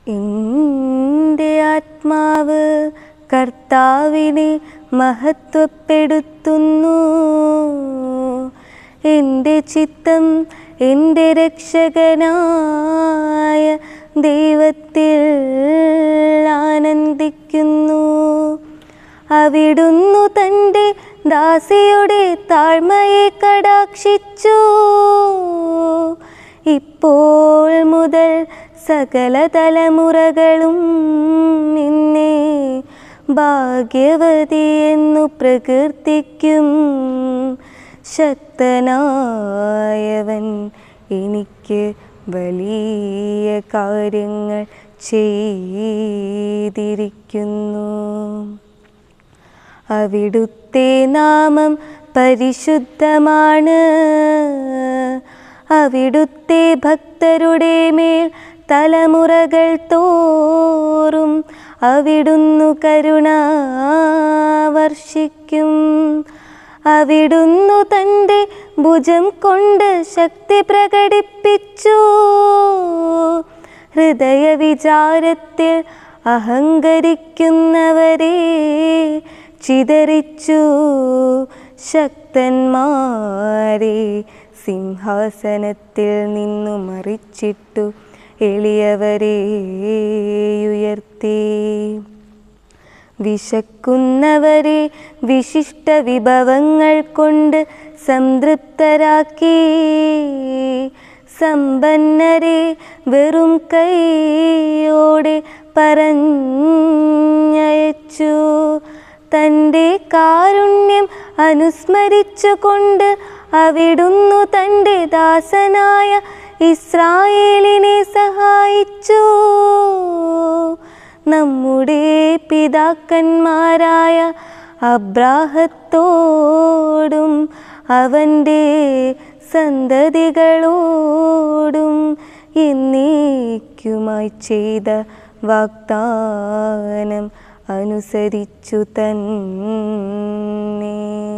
എൻ്റെ ആത്മാവ് കർത്താവിനെ മഹത്വപ്പെടുത്തുന്നു എൻ്റെ ചിത്തം എൻ്റെ രക്ഷകനായ ദൈവത്തിൽ ആനന്ദിക്കുന്നു അവിടുന്നു തൻ്റെ ദാസിയുടെ താഴ്മയെ കടാക്ഷിച്ചു ഇപ്പോൾ മുതൽ സകല തലമുറകളും നിന്നെ ഭാഗ്യവതി എന്നു പ്രകീർത്തിക്കും ശക്തനായവൻ എനിക്ക് വലിയ കാര്യങ്ങൾ ചെയ്തിരിക്കുന്നു അവിടുത്തെ നാമം പരിശുദ്ധമാണ് അവിടുത്തെ ഭക്തരുടെ മേൽ തലമുറകൾ തോറും അവിടുന്നു കരുണ വർഷിക്കും അവിടുന്നു തൻ്റെ ഭുജം കൊണ്ട് ശക്തി പ്രകടിപ്പിച്ചു ഹൃദയ വിചാരത്തിൽ അഹങ്കരിക്കുന്നവരെ ചിതറിച്ചു ശക്തന്മാരെ സിംഹാസനത്തിൽ നിന്നു മറിച്ചിട്ടു എളിയവരെ ഉയർത്തി വിശക്കുന്നവരെ വിശിഷ്ട വിഭവങ്ങൾ കൊണ്ട് സംതൃപ്തരാക്കി സമ്പന്നരെ വെറും കൈയോടെ പറഞ്ഞയച്ചു തൻ്റെ കാരുണ്യം അനുസ്മരിച്ചുകൊണ്ട് അവിടുന്നു തൻ്റെ ദാസനായ ഇസ്രായേലിനെ സഹായിച്ചു നമ്മുടെ പിതാക്കന്മാരായ അബ്രാഹത്തോടും അവൻ്റെ സന്തതികളോടും എന്നേക്കുമായി ചെയ്ത വാഗ്ദാനം അനുസരിച്ചു തന്നെ